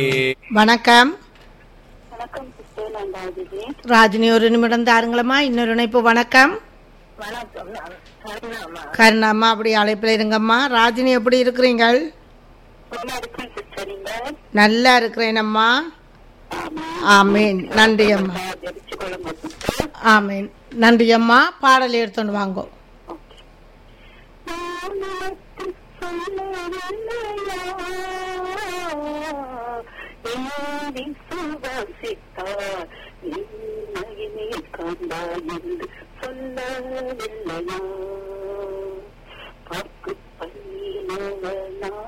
வணக்கம் வணக்கம் சிஸ்டர் நான் ராஜினி ராஜினி ஒரு நிமிடம் தாருங்களம்மா இன்னொரு இணைப்பு வணக்கம் வணக்கம் நான் கருணாமா கருணாம்மா அப்படி அழைப்பில் இருங்கம்மா ராஜினி எப்படி இருக்கிறீங்கள் நல்லா இருக்கேன் சிஸ்டர் நீங்க நல்லா இருக்கிறேனம்மா ஆமீன் நன்றி அம்மா தெரிச்சு கொள்ளுங்க சிஸ்டர் ஆமீன் நன்றி அம்மா பாடல் எடுத்துன்னு வாங்கோ சொல்லவில்லையா பார்க்கு பண்ணினவனா